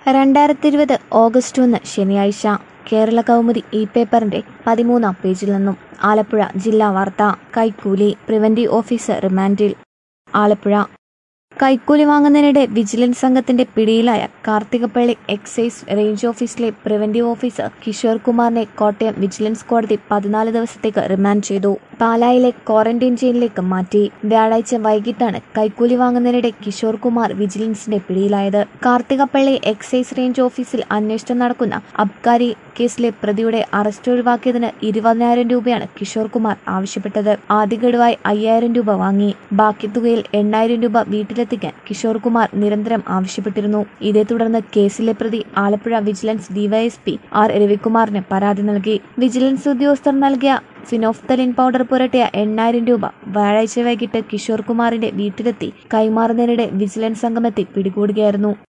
രണ്ടായിരത്തി ഇരുപത് ഓഗസ്റ്റ് ഒന്ന് ശനിയാഴ്ച കേരള കൗമുദി ഇ പേപ്പറിന്റെ പതിമൂന്നാം പേജിൽ നിന്നും ആലപ്പുഴ ജില്ലാ വാർത്ത കൈക്കൂലി പ്രിവന്റീവ് ഓഫീസർ റിമാൻഡിൽ ആലപ്പുഴ കൈക്കൂലി വാങ്ങുന്നതിനിടെ വിജിലൻസ് സംഘത്തിന്റെ പിടിയിലായ കാർത്തികപ്പള്ളി എക്സൈസ് റേഞ്ച് ഓഫീസിലെ പ്രിവന്റീവ് ഓഫീസർ കിഷോർ കുമാറിനെ കോട്ടയം വിജിലൻസ് കോടതി പതിനാല് ദിവസത്തേക്ക് റിമാൻഡ് ചെയ്തു പാലായിലെ ക്വാറന്റൈൻ ജയിലിലേക്ക് മാറ്റി വ്യാഴാഴ്ച വൈകിട്ടാണ് കൈക്കൂലി വാങ്ങുന്നതിനിടെ കിഷോർ കുമാർ വിജിലൻസിന്റെ പിടിയിലായത് കാർത്തികപ്പള്ളി എക്സൈസ് റേഞ്ച് ഓഫീസിൽ അന്വേഷണം നടക്കുന്ന അബ്കാരി കേസിലെ പ്രതിയുടെ അറസ്റ്റ് ഒഴിവാക്കിയതിന് ഇരുപതിനായിരം രൂപയാണ് കിഷോർ കുമാർ ആവശ്യപ്പെട്ടത് ആദ്യ ഗഡുവായി അയ്യായിരം രൂപ വാങ്ങി ബാക്കി തുകയിൽ എണ്ണായിരം രൂപ വീട്ടിലെത്തിക്കാൻ കിഷോർ കുമാർ നിരന്തരം ആവശ്യപ്പെട്ടിരുന്നു ഇതേ തുടർന്ന് കേസിലെ പ്രതി ആലപ്പുഴ വിജിലൻസ് ഡിവൈഎസ്പി ആർ രവികുമാറിന് പരാതി നൽകി വിജിലൻസ് ഉദ്യോഗസ്ഥർ നൽകിയ ഫിനോഫ്തലിൻ പൗഡർ പുരട്ടിയ എണ്ണായിരം രൂപ വ്യാഴാഴ്ച വൈകിട്ട് കിഷോർ കുമാറിന്റെ വീട്ടിലെത്തി കൈമാറുന്നതിനിടെ വിജിലൻസ് സംഘമെത്തി പിടികൂടുകയായിരുന്നു